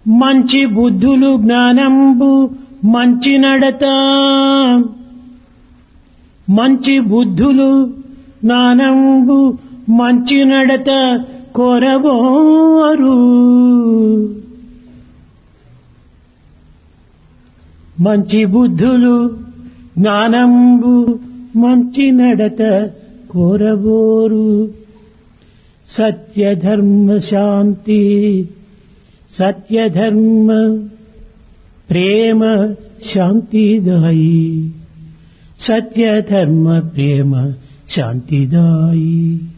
మంచి బుద్ధులు జ్ఞానంబు మంచి నడత మంచి బుద్ధులు జ్ఞానంబు మంచి నడత కోరబోరు మంచి బుద్ధులు జ్ఞానంబు మంచి నడత కోరబోరు సత్యధర్మ శాంతి సత్యధర్మ ప్రేమ శాంతిదాయి సత్యధర్మ ప్రేమ శాంతిదాయి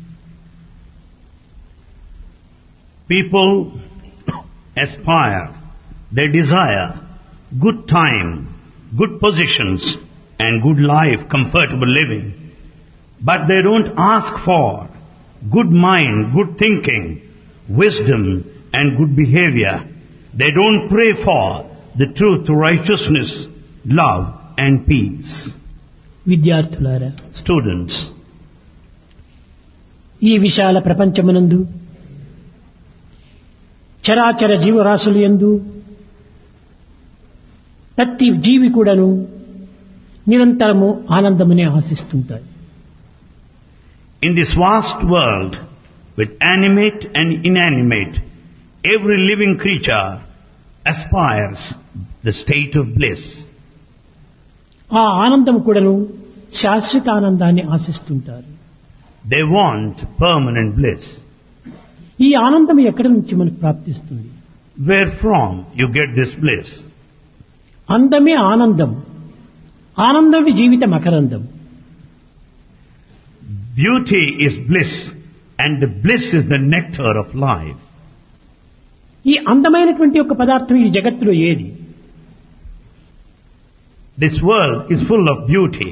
People aspire, they desire good time, good positions, and good life, comfortable living. But they don't ask for good mind, good thinking, wisdom, and good behavior. They don't pray for the truth, righteousness, love, and peace. విద్యార్థులారా Students, ఈ విశాల ప్రపంచమునందు చరాచర జీవరాశులు ఎందు ప్రతి జీవి కూడాను నిరంతరము ఆనందమునే ఆశిస్తుంటాయి in this vast world, with animate and inanimate, every living creature aspires the state of bliss. ఆ ఆనందం కూడాను శాశ్వత ఆనందాన్ని ఆశిస్తుంటారు They want permanent bliss. ఈ ఆనందం ఎక్కడి నుంచి మనకు ప్రాప్తిస్తుంది Where from you get this bliss? అందమే ఆనందం ఆనందమే జీవిత మకరందం Beauty is bliss and the bliss is the nectar of life. ఈ అందమైనటువంటి ఒక పదార్థం ఈ జగత్తులో ఏది This world is full of beauty.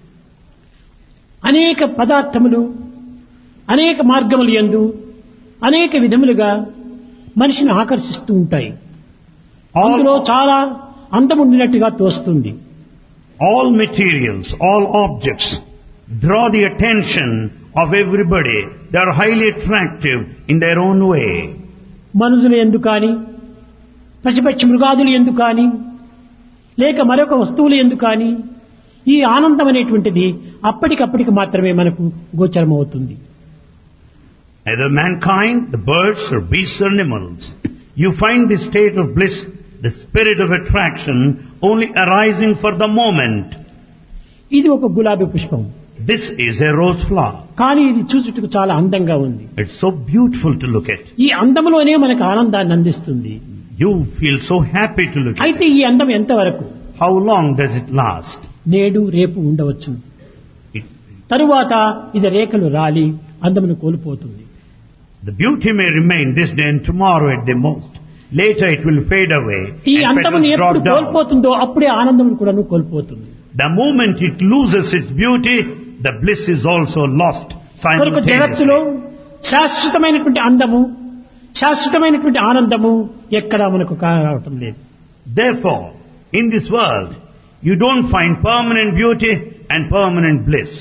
అనేక పదార్థములు అనేక మార్గములు యందు అనేక విధములుగా మనిషిని ఆకర్షిస్తూ ఉంటాయి అందులో All, చాలా అందముండినట్టుగా తోస్తుంది all materials, all objects draw the attention of everybody. They are highly attractive in their own way. మనుషులు ఎందు కాని పశుపక్షి మృగాదులు ఎందు కాని లేక మరొక వస్తువులు ఎందు కాని ఈ ఆనందం అనేటువంటిది అప్పటికప్పటికి మాత్రమే మనకు గోచరమవుతుంది Either mankind, the birds or beasts or animals, you find this state of bliss, the spirit of attraction, only arising for the moment. ఇది ఒక గులాబీ పుష్పం This is a rose flower. కానీ ఇది చూచుటకు చాలా అందంగా ఉంది It's so beautiful to look at. ఈ అందములోనే మనకు ఆనందాన్ని అందిస్తుంది You feel so happy to look at అయితే it. ఈ అందం ఎంతవరకు How long does it last? నేడు రేపు ఉండవచ్చు It, తరువాత ఇది రేఖలు రాలి అందమును కోల్పోతుంది the beauty may remain this day and tomorrow at the most. Later it will fade away ఈ and అందమును petals ఎప్పుడు drop down. కోల్పోతుందో అప్పుడే ఆనందం కూడా కోల్పోతుంది The moment it loses its beauty, the bliss is also lost కనుక జగత్తులో simultaneously. శాశ్వతమైనటువంటి అందము శాశ్వతమైనటువంటి ఆనందము ఎక్కడా మనకు కావటం లేదు Therefore, in this world, you don't find permanent beauty and permanent bliss.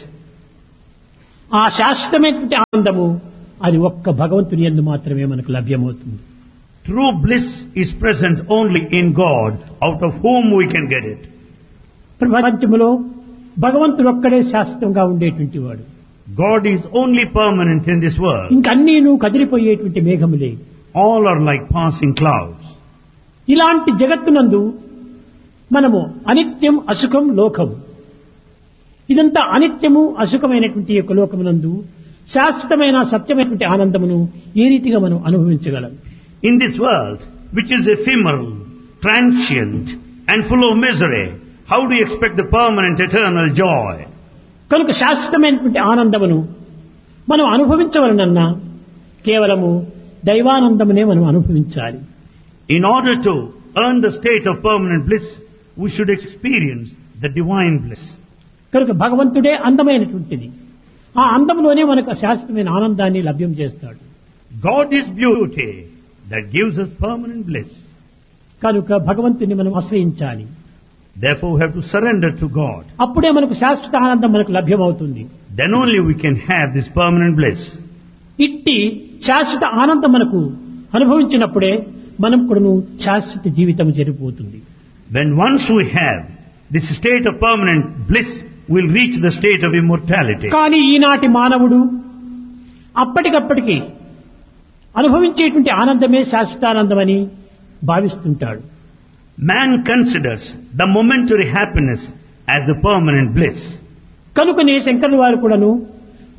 ఆ శాశ్వతమైనటువంటి ఆనందము అది ఒక్క భగవంతుని ఎందు మాత్రమే మనకు లభ్యమవుతుంది True bliss is present only in God, out of whom we can get it. ప్రపంచములో భగవంతుడు ఒక్కడే శాశ్వతంగా ఉండేటువంటి వాడు God is only permanent in this world. ఇంకన్నీను కదిలిపోయేటువంటి మేఘములే All are like passing clouds. ఇలాంటి జగత్తునందు మనము అనిత్యం అసుఖం లోకం ఇదంతా అనిత్యము అసుఖమైనటువంటి యొక్క లోకమునందు శాశ్వతమైన సత్యమైనటువంటి ఆనందమును ఏ రీతిగా మనం అనుభవించగలం In this world, which is ephemeral, transient, and full of misery, how do you expect the permanent eternal joy? కనుక శాశ్వతమైనటువంటి ఆనందమును మనం అనుభవించవలనన్నా కేవలము దైవానందమునే మనం అనుభవించాలి In order to earn the state of permanent bliss, we should experience the divine bliss. కనుక భగవంతుడే అందమైనటువంటిది ఆ అందములోనే మనకు శాశ్వతమైన ఆనందాన్ని లభ్యం చేస్తాడు God is beauty that gives us permanent bliss. కనుక భగవంతుని మనం ఆశ్రయించాలి Therefore, we have to surrender to God. అప్పుడే మనకు శాశ్వత ఆనందం మనకు లభ్యమవుతుంది Then only we can have this permanent bliss. ఇట్టి శాశ్వత ఆనందం మనకు అనుభవించినప్పుడే మనం కూడాను శాశ్వత జీవితం జరిగిపోతుంది When once we have this state of permanent bliss, we'll reach the state of immortality. కానీ ఈనాటి మానవుడు అప్పటికప్పటికి అనుభవించేటువంటి ఆనందమే శాశ్వతానందమని భావిస్తుంటాడు Man considers the momentary happiness as the permanent bliss. కనుకనే శంకరుల వారు కూడాను